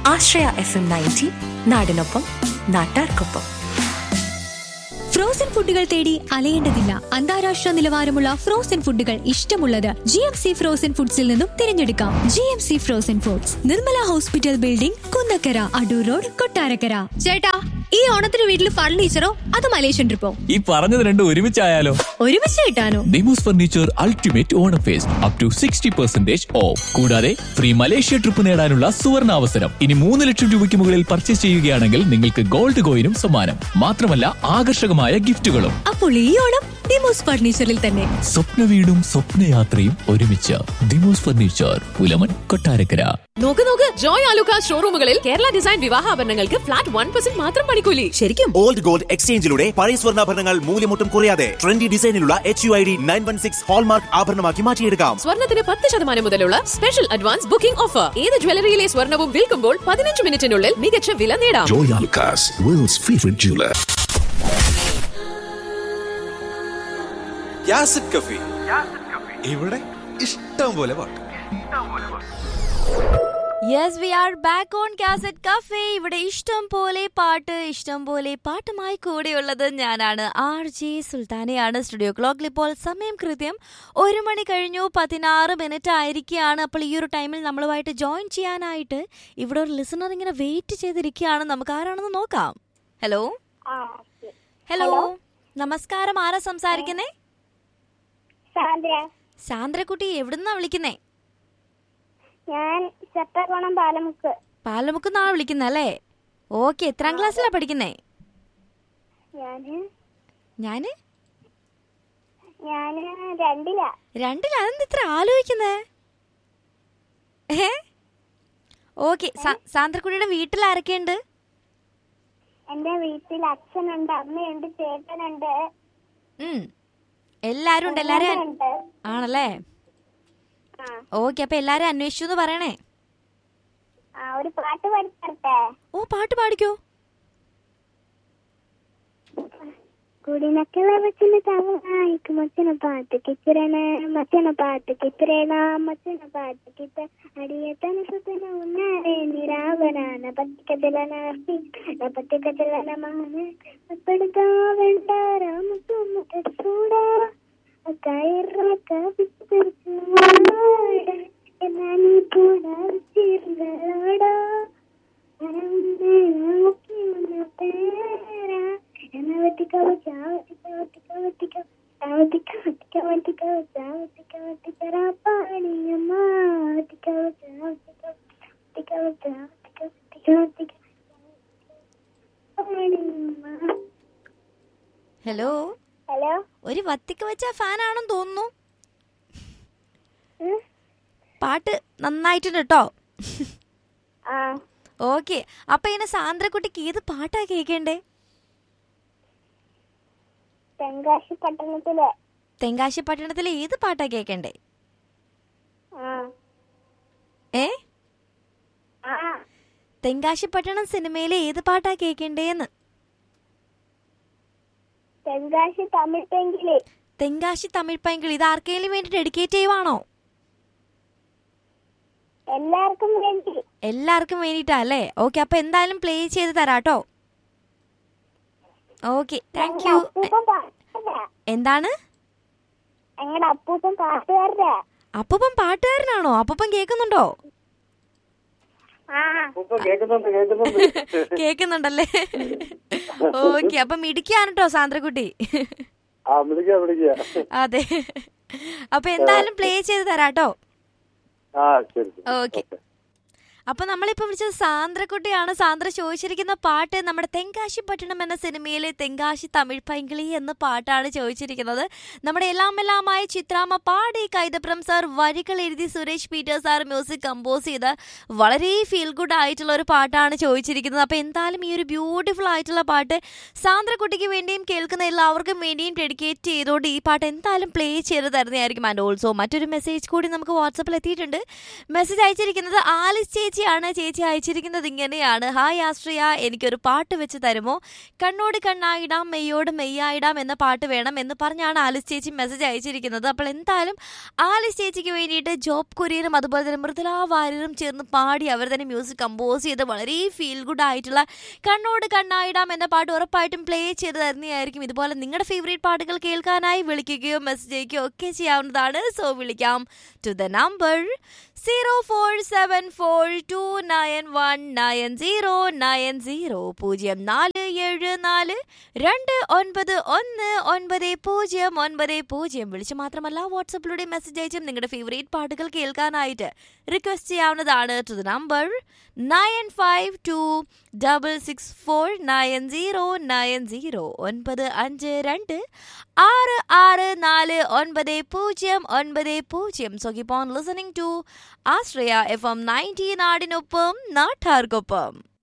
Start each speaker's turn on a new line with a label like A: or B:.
A: ആശ്രയ F M ninety നാടിനൊപ്പം നാട്ടാർക്കൊപ്പം
B: frozen ഫുഡുകൾ തേടി അലയേണ്ടതില്ല അന്താരാഷ്ട്ര നിലവാരമുള്ള ഫ്രോസൺ ഫുഡുകൾ ഇഷ്ടമുള്ളത് ജി എം സി ഫ്രോസൺ ഫുഡ്സിൽ നിന്നും തിരഞ്ഞെടുക്കാം G M C frozen foods Nirmala hospital building Kunnakkara Adoor road Kottarakkara ചേട്ടാ ഈ ഓണത്തിന് വീട്ടിൽ ഫർണിച്ചറോ അത് മലേഷ്യൻ ട്രിപ്പോ
C: ഈ പറഞ്ഞത് രണ്ടും ഒരുമിച്ചായാലോ
B: ഒരുമിച്ച് കിട്ടാനോ
C: Demos furniture ultimate Onam fest up to sixty percentage off കൂടാതെ ഫ്രീ മലേഷ്യ ട്രിപ്പ് നേടാനുള്ള സുവർണ അവസരം ഇനി മൂന്ന് ലക്ഷം രൂപയ്ക്ക് മുകളിൽ പർച്ചേസ് ചെയ്യുകയാണെങ്കിൽ നിങ്ങൾക്ക് ഗോൾഡ് കോയിനും സമ്മാനം മാത്രമല്ല ആകർഷകമായ ഗിഫ്റ്റുകളും
B: അപ്പോൾ ഈ ഓണം ഡിമോസ് ഫർണിച്ചറിൽ തന്നെ
C: സ്വപ്ന വീടും സ്വപ്നയാത്രയും ഒരുമിച്ച് ദിമോസ് ഫർണിച്ചർ പുലമൻ കൊട്ടാരക്കര
D: നോക്ക് നോക്ക് ജോയ് ആലുക്ക ഷോറൂമുകളിൽ കേരള ഡിസൈൻ വിവാഹാഭരണങ്ങൾക്ക് ഫ്ലാറ്റ് വൺ പെർസെന്റ് മാത്രം പണിക്കൂലി ശരിക്കും
E: ഓൾഡ് ഗോൾഡ് എക്സ്ചേഞ്ചിലൂടെ പഴയ സ്വർണ്ണാഭരണങ്ങൾ മൂല്യമൊട്ടും കുറയാതെ ട്രെൻഡി ഡിസൈനിലുള്ള H U I D nine one six hallmark ആഭരണമാക്കി മാറ്റിയെടുക്കാം
D: സ്വർണത്തിന് പത്ത് ശതമാനം മുതലുള്ള സ്പെഷ്യൽ അഡ്വാൻസ് ബുക്കിംഗ് ഓഫർ ഏത് ജ്വല്ലറിയിലെ സ്വർണവും വിൽക്കുമ്പോൾ പതിനഞ്ച് മിനിറ്റിനുള്ളിൽ മികച്ച വില നേടാം
F: Joy Alucas, world's favorite jeweler.
G: യാസിഡ് കഫി ഇവിടെ ഇഷ്ടം പോലെ പാട്ട്
H: yes we are back on cassette cafe ഇവിടെ ഇഷ്ടം പോലെ പാട്ട് ഇഷ്ടം പോലെ പാട്ടുമായി കൂടെയുള്ളത് ഞാനാണ് ആർ ജെ സുൽത്താനയാണ് സ്റ്റുഡിയോ ക്ലോക്കിൽ ഇപ്പോൾ സമയം കൃത്യം ഒരു മണി കഴിഞ്ഞു പതിനാറ് മിനിറ്റ് ആയിരിക്കുകയാണ് അപ്പോൾ ഈ ഒരു ടൈമിൽ നമ്മളുമായിട്ട് ജോയിൻ ചെയ്യാനായിട്ട് ഇവിടെ ഒരു ലിസണർ ഇങ്ങനെ വെയിറ്റ് ചെയ്തിരിക്കുകയാണ് നമുക്ക് ആരാണെന്ന് നോക്കാം ഹലോ ഹലോ നമസ്കാരം ആരാ സംസാരിക്കുന്നേ
I: സാന്ദ്ര
H: സാന്ദ്രക്കുട്ടി എവിടുന്നാ വിളിക്കുന്നേ
I: ഞാൻ ചട്ടകോണം പാലമുക്ക്
H: പാലമുക്കുന്നാണ് വിളിക്കുന്നത് അല്ലേ ഓക്കെ എത്രാം ക്ലാസ്സിലാ പഠിക്കുന്നേ
I: ഞാന്
H: ഞാന്
I: ഞാന് രണ്ടിലാ
H: രണ്ടിൽ അതെന്ത് ഇത്ര ആലോചിക്കുന്നേ ഏ ഓക്കെ സാന്ദ്രക്കുട്ടിയുടെ വീട്ടിൽ ആരൊക്കെയുണ്ട്
I: എന്റെ വീട്ടിൽ അച്ഛനുണ്ട് അമ്മയുണ്ട് ചേട്ടനുണ്ട്
H: ഉം. എല്ലാരും ഉണ്ട് എല്ലാരും അൻ-
I: ഉണ്ട്
H: ആണല്ലേ
I: ആ
H: ഓക്കെ അപ്പൊ എല്ലാരും അന്വേഷിച്ചു എന്ന് പറയണേ
I: ആ ഒരു പാട്ട് പഠിത്തരട്ടെ
H: ഓ പാട്ട് പാടിക്കോ
I: കുടിനക്കള വച്ചിന തവണായിക്ക് മച്ചന പാട്ട് കിത്തിരണ മച്ചന പാട്ട് കിത്തിരണ മച്ചന പാട്ട് കിത്ത അടിയ തനസുതന ഉന്നാരെ നിരാവനാന പത്തിക്കതിലന പത്തിക്കതിലന മാന അപ്പെടുത്താ വേണ്ട രാമസുമുട്ട ചൂടാ കയറക്ക വിത്തരിച്ചൂടാ എന്നാ നീ കൂടാ വിച്ചിരുന്നോടാ
H: ഹലോ
I: ഹലോ
H: ഒരു വത്തിക്ക വെച്ച ഫാനാണെന്ന് തോന്നുന്നു
I: ഉം?
H: പാട്ട് നന്നായിട്ടുണ്ട് കേട്ടോ
I: ആ
H: ഓക്കെ അപ്പൊ ഇങ്ങനെ സാന്ദ്രക്കുട്ടിക്ക് ഏത് പാട്ടാ കേൾക്കേണ്ടേ
I: തെങ്കാശി പട്ടണത്തിലെ
H: തെങ്കാശി പട്ടണത്തിലെ ഏത് പാട്ടാ കേൾക്കണ്ടേ
I: ആ
H: ഏ
I: ആ
H: തെങ്കാശി പട്ടണം സിനിമയിലെ ഏത് പാട്ടാ കേൾക്കണ്ടേന്ന്
I: തെങ്കാശി തമിഴ് പെങ്കില്
H: തെങ്കാശി തമിഴ് പൈങ്കിൾ ഇത് ആർക്കെങ്കിലും വേണ്ടി ഡെഡിക്കേറ്റ് ചെയ്യുവാണോ
I: എല്ലാവർക്കും വേണ്ടി
H: എല്ലാവർക്കും വേണ്ടിയിട്ടാ അല്ലേ ഓക്കെ അപ്പൊ എന്തായാലും പ്ലേ ചെയ്ത് തരാട്ടോ ഓക്കെ താങ്ക് യു
I: അപ്പൂപ്പൻ പാട്ടുകാരനാ
H: എന്താണ്
I: ഞങ്ങളുടെ അപ്പൂപ്പൻ പാട്ടുകാരനാ
H: അപ്പൂപ്പൻ പാട്ടുകാരനാണോ അപ്പൂപ്പൻ കേൾക്കുന്നുണ്ടോ
I: ആ
H: കേൾക്കുന്നുണ്ടല്ലേ ഓക്കെ അപ്പൊ മിടിക്കാണ് കേട്ടോ സാന്ദ്രക്കുട്ടി
J: ആ വിളിക്കാം വിളിക്കാം
H: അതെ അപ്പൊ എന്തായാലും പ്ലേ ചെയ്ത് തരാട്ടോ
J: ആ ശരി ശരി.
H: ഓക്കെ അപ്പൊ നമ്മളിപ്പോ വിളിച്ചത് സാന്ദ്രക്കുട്ടിയാണ് സാന്ദ്ര ചോദിച്ചിരിക്കുന്ന പാട്ട് നമ്മുടെ തെങ്കാശി പട്ടണം എന്ന സിനിമയിലെ തെങ്കാശി തമിഴ് പൈങ്കിളി എന്ന പാട്ടാണ് ചോദിച്ചിരിക്കുന്നത് നമ്മുടെ എല്ലാം എല്ലാമായ ചിത്രാമ്മ പാടി കൈതപ്രം സാർ വരികൾ എഴുതി Suresh Peter sir music compose ചെയ്ത് വളരെ ഫീൽ ഗുഡ് ആയിട്ടുള്ള ഒരു പാട്ടാണ് ചോദിച്ചിരിക്കുന്നത് അപ്പൊ എന്തായാലും ഈ ഒരു ബ്യൂട്ടിഫുൾ ആയിട്ടുള്ള പാട്ട് സാന്ദ്രക്കുട്ടിക്ക് വേണ്ടിയും കേൾക്കുന്ന എല്ലാവർക്കും വേണ്ടിയും ഡെഡിക്കേറ്റ് ചെയ്തുകൊണ്ട് ഈ പാട്ട് എന്തായാലും പ്ലേ ചെയ്ത് തരുന്നതായിരിക്കും ആൻഡ് ഓൾസോ മറ്റൊരു മെസ്സേജ് കൂടി നമുക്ക് വാട്സപ്പിൽ എത്തിയിട്ടുണ്ട് മെസ്സേജ് അയച്ചിരിക്കുന്നത് ആലിസ് ചേച്ചി ചേച്ചിയാണ് ചേച്ചി അയച്ചിരിക്കുന്നത് ഇങ്ങനെയാണ് ഹായ് ആശ്രിയ എനിക്കൊരു പാട്ട് വെച്ച് തരുമോ കണ്ണോട് കണ്ണായിടാം മെയ്യോട് മെയ്യായിടാം എന്ന പാട്ട് വേണം എന്ന് പറഞ്ഞാണ് ആലിസ് ചേച്ചി മെസ്സേജ് അയച്ചിരിക്കുന്നത് അപ്പോൾ എന്തായാലും ആലിസ് ചേച്ചിക്ക് വേണ്ടിയിട്ട് ജോബ് കുര്യനും അതുപോലെ തന്നെ മൃദുല വാര്യരും ചേർന്ന് പാടി അവർ തന്നെ മ്യൂസിക് കമ്പോസ് ചെയ്ത് വളരെ ഫീൽ ഗുഡ് ആയിട്ടുള്ള കണ്ണോട് കണ്ണായിടാം എന്ന പാട്ട് ഉറപ്പായിട്ടും പ്ലേ ചെയ്ത് തരുന്നതായിരിക്കും ഇതുപോലെ നിങ്ങളുടെ ഫേവറേറ്റ് പാട്ടുകൾ കേൾക്കാനായി വിളിക്കുകയോ മെസ്സേജ് അയക്കുകയോ ഒക്കെ ചെയ്യാവുന്നതാണ് സോ വിളിക്കാം to the number zero four seven four two nine one nine zero nine zero പൂജ്യം നാല് ഏഴ് നാല് രണ്ട് ഒൻപത് ഒന്ന് ഒൻപത് പൂജ്യം ഒൻപത് പൂജ്യം വിളിച്ച് മാത്രമല്ല വാട്സപ്പിലൂടെ മെസ്സേജ് അയച്ചും നിങ്ങളുടെ ഫേവറേറ്റ് പാട്ടുകൾ കേൾക്കാനായിട്ട് റിക്വസ്റ്റ് ചെയ്യാവുന്നതാണ് to the number nine five two double six four nine zero nine zero ഒൻപത് അഞ്ച് രണ്ട് ആറ് ആറ് നാല് ഒൻപത് പൂജ്യം ഒൻപത് പൂജ്യം so keep on listening to Ashraya F M ninety നാടിനൊപ്പം നാട്ടാർക്കൊപ്പം